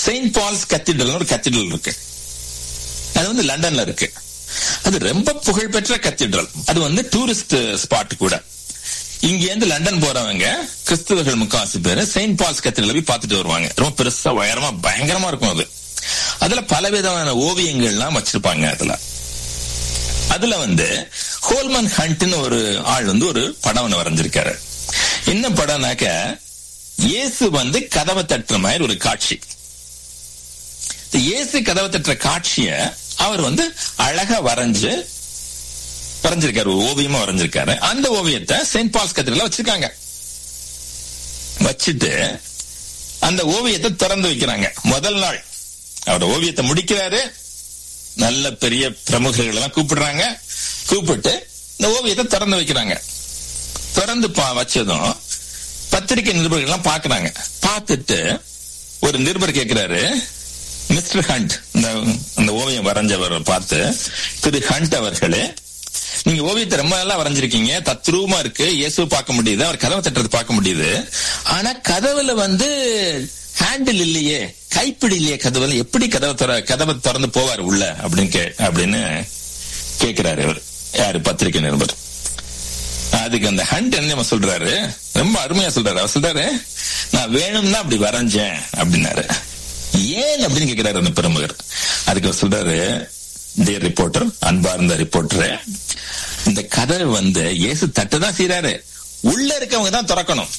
Saint Paul's cathedral ஒரு cathedral இருக்கு அது வந்து லண்டன்ல இருக்கு அது ரொம்ப புகழ்பெற்ற கத்தீட்ரல் அது வந்து டூரிஸ்ட் ஸ்பாட் கூட இங்க இருந்து லண்டன் போறவங்க கிறிஸ்தவர்கள் முக்காவாசி பேரு செயின்ட் பால்ஸ் கத்தீட்ரல் போய் பார்த்துட்டு வருவாங்க ரொம்ப பெருசா உயரமா பயங்கரமா இருக்கும் அது அதுல பலவிதமான ஓவியங்கள்லாம் வச்சிருப்பாங்க அதுல அதுல வந்து ஹோல்மன் ஹண்ட்னு ஒரு ஆள் வந்து ஒரு படம் ஒண்ணு வரைஞ்சிருக்காரு என்ன படம்னாக்க இயேசு வந்து கதவை தட்டுற மாதிரி ஒரு காட்சி இந்த இயேசு கதவை தட்டுற காட்சிய அவர் வந்து அழகா வரைஞ்சு வரைஞ்சிருக்காரு ஒரு ஓவியமா வரைஞ்சிருக்காரு அந்த ஓவியத்தை செயின்ட் பால்ஸ் கத்திரில வச்சிருக்காங்க வச்சுட்டு அந்த ஓவியத்தை திறந்து வைக்கிறாங்க முதல் நாள் அவர் ஓவியத்தை முடிக்கிறாரு நல்ல பெரிய பிரமுகர்கள் எல்லாம் கூப்பிடுறாங்க கூப்பிட்டு இந்த ஓவியத்தை திறந்து வைக்கிறாங்க திறந்து பா- வச்சதும் பத்திரிகை நிருபர்கள் எல்லாம் பாக்குறாங்க பார்த்துட்டு ஒரு நிருபர் கேட்கிறாரு மிஸ்டர் ஹண்ட் இந்த அந்த ஓவியம் வரைஞ்சவர் பார்த்து திரு ஹண்ட் அவர்களே நீங்க ஓவியத்தை ரொம்ப நல்லா வரைஞ்சிருக்கீங்க தத்ரூபமா இருக்கு இயேசு பார்க்க முடியுது அவர் கதவை தட்டுறது பார்க்க முடியுது ஆனா கதவுல வந்து ஹேண்டில் இல்லையே கைப்பிடி இல்லையே கதவுல எப்படி கதவை திற கதவை திறந்து போவார் உள்ள அப்படின்னு கே அப்படின்னு கேக்குறாரு அவர் யாரு பத்திரிகை நிருபர் அதுக்கு அந்த ஹண்ட் என்ன தெரியுமா சொல்றாரு ரொம்ப அருமையா சொல்றாரு அவர் சொல்றாரு நான் வேணும்னா அப்படி வரைஞ்சேன் அப்படின்னாரு ஏன் அப்படின்னு கேக்குறாரு அந்த பிரமுகர் அதுக்கு அவர் சொல்றாரு டியர் ரிப்போர்ட்டர் அன்பார்ந்த ரிப்போர்ட்டர் இந்த கதவை வந்து இயேசு தட்டுதான் செய்யறாரு உள்ள இருக்கவங்க தான் திறக்கணும்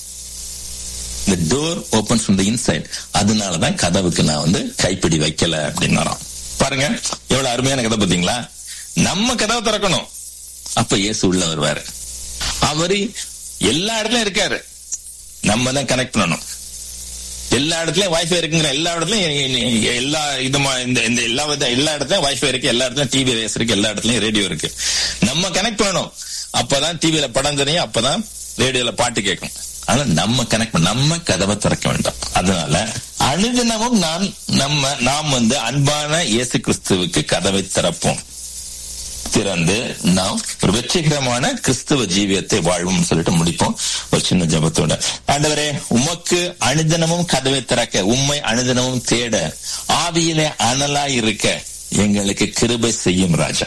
இந்த door opens from the inside அதனாலதான் கதவுக்கு நான் வந்து கைப்பிடி வைக்கல அப்படின்னாராம் பாருங்க எவ்வளவு அருமையான கதை பாத்தீங்களா நம்ம கதவை திறக்கணும் அப்ப இயேசு உள்ள வருவாரு அவரு எல்லா இடத்துலயும் இருக்காரு நம்ம தான் கனெக்ட் பண்ணணும் எல்லா இடத்துலயும் வைஃபை இருக்குங்கிற எல்லா இடத்துலயும் எல்லா இதுமா இந்த இந்த எல்லா வித எல்லா இடத்துலயும் வைஃபை இருக்கு எல்லா இடத்துலயும் டிவி ரேஸ் இருக்கு எல்லா இடத்துலயும் ரேடியோ இருக்கு நம்ம கனெக்ட் பண்ணணும் அப்பதான் டிவில படம் தெரியும் அப்பதான் ரேடியோல பாட்டு கேட்கும் ஆனா நம்ம கனெக்ட் பண்ண நம்ம கதவை திறக்க வேண்டாம் அதனால அனுதினமும் நாம் நம்ம நாம் வந்து அன்பான இயேசு கிறிஸ்துவுக்கு கதவை திறப்போம் திறந்து நாம் ஒரு வெற்றிகரமான கிறிஸ்துவ ஜீவியத்தை வாழ்வோம் சொல்லிட்டு முடிப்போம் ஒரு சின்ன ஜபத்தோட ஆண்டவரே உமக்கு அனுதினமும் கதவை திறக்க உம்மை அனுதினமும் தேட ஆவியிலே அனலாய் இருக்க எங்களுக்கு கிருபை செய்யும் ராஜா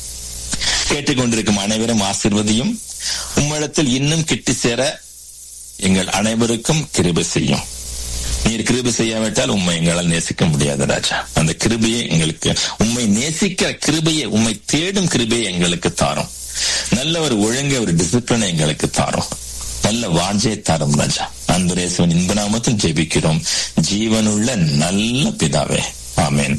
கேட்டுக்கொண்டிருக்கும் அனைவரும் ஆசிர்வதியும் உம்மிடத்தில் இன்னும் கிட்டி சேர எங்கள் அனைவருக்கும் கிருபை செய்யும் நீர் கிருபை செய்யாவிட்டால் உண்மை எங்களால் நேசிக்க முடியாது ராஜா அந்த கிருபையை எங்களுக்கு உண்மை நேசிக்கிற கிருபையை உண்மை தேடும் கிருபையை எங்களுக்கு தாரும் நல்ல ஒரு ஒழுங்க ஒரு டிசிப்ளினை எங்களுக்கு தாரும் நல்ல வாஞ்சை தாரும் ராஜா அன்பரேசுவன் இன்ப நாமத்தில் ஜெபிக்கிறோம் ஜீவனுள்ள நல்ல பிதாவே ஆமேன்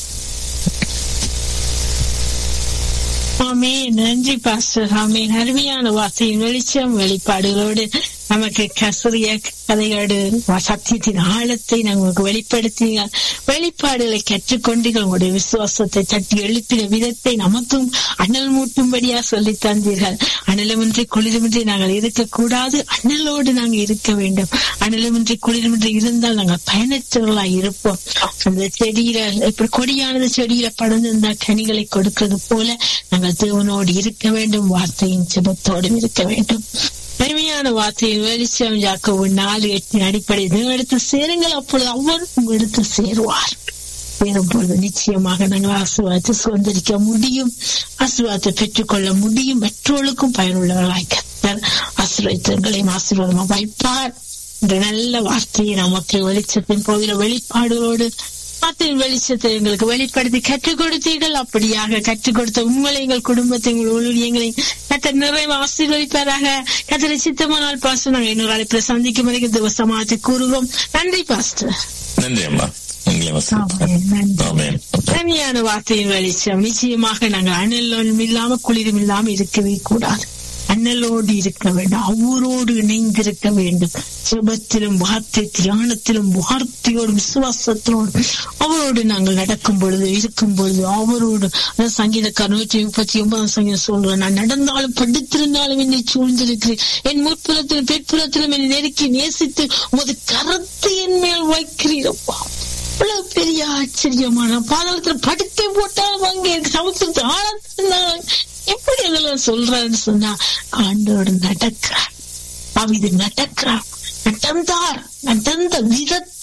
ஆமேன் நன்றி பாஸ்டர் ஆமேன் அருமையான வார்த்தையின் வெளிச்சம் வெளிப்பாடுகளோடு நமக்கு கசரிய கதையோடு சத்தியத்தின் ஆழத்தை நமக்கு வெளிப்படுத்திய வெளிப்பாடுகளை கற்றுக்கொண்டீர்கள் உங்களுடைய விசுவாசத்தை தட்டி எழுப்பின விதத்தை நமக்கும் அனல் மூட்டும்படியா சொல்லி தந்தீர்கள் அனலமின்றி குளிருமின்றி நாங்கள் இருக்கக்கூடாது அனலோடு நாங்கள் இருக்க வேண்டும் அனலமின்றி குளிருமின்றி இருந்தால் நாங்கள் பயனற்றவர்களாய் இருப்போம் அந்த செடியில இப்படி கொடியானது செடியில படர்ந்திருந்தா கனிகளை கொடுக்கிறது போல நாங்கள் தேவனோடு இருக்க வேண்டும் வார்த்தையின் ஜெபத்தோடும் இருக்க வேண்டும் பெருமையான வார்த்தையின் வெளிச்சம் யாக்கோவு நாலு எட்டின் அடிப்படை எடுத்து சேருங்கள் அப்பொழுது அவர் உங்களிடத்து சேருவார் சேரும் பொழுது நிச்சயமாக நாங்கள் ஆசீர்வாதத்தை சுதந்திரிக்க முடியும் ஆசீர்வாதத்தை பெற்றுக்கொள்ள முடியும் மற்றவர்களுக்கும் பயனுள்ளவர்களாய் கத்தர் ஆசீர்வதித்தங்களையும் ஆசீர்வாதமாக வைப்பார் இந்த நல்ல வார்த்தையை நமக்கு வெளிச்சத்தின் போகிற வெளிப்பாடுகளோடு வார்த்தையின் வெளிச்சத்தை எங்களுக்கு வெளிப்படுத்தி கற்றுக் கொடுத்தீர்கள் அப்படியாக கற்றுக் கொடுத்த உங்களை எங்கள் குடும்பத்தை உங்கள் ஊழியங்களை கத்த நிறைவு ஆசீர்வதிப்பாராக கத்தரை சித்தமானால் பாஸ்டர் நாங்கள் இன்னொரு அழைப்பில் சந்திக்கும் வரைக்கும் திவசமாக கூறுவோம் நன்றி பாஸ்டர் நன்றி அம்மா உங்களை ஆமென், நன்றி. ஆமேன் தனியான வார்த்தையின் வெளிச்சம் நிச்சயமாக நாங்கள் அனலும் இல்லாம குளிரும் இல்லாம இருக்கவே கூடாது அண்ணலோடு இருக்க வேண்டும் அவரோடு இணைந்திருக்க வேண்டும் சுபத்திலும் வார்த்தை தியானத்திலும் வார்த்தையோடும் விசுவாசத்தோடும் அவரோடு நாங்கள் நடக்கும் பொழுது இருக்கும் பொழுது அவரோடு அதான் சங்கீதக்கார நூற்றி முப்பத்தி ஒன்பதாம் சங்கீதம் சொல்றேன் நான் நடந்தாலும் படுத்திருந்தாலும் என்னை சூழ்ந்திருக்கிறேன் என் முற்புறத்திலும் பிற்புறத்திலும் என்னை நெருக்கி நேசித்து உமது கரத்தை என் மேல் வைக்கிறீரப்பா இவ்வளவு பெரிய ஆச்சரியமான பாதாளத்துல படுக்கை போட்டாலும் அங்கே இருக்கு சமுத்திரத்து ஆழத்துல எப்படி இதெல்லாம் சொல்றான்னு சொன்னா ஆண்டோடு நடக்கிறார் அவிது நடக்கிறார் நடந்தார் நடந்த விதத்தை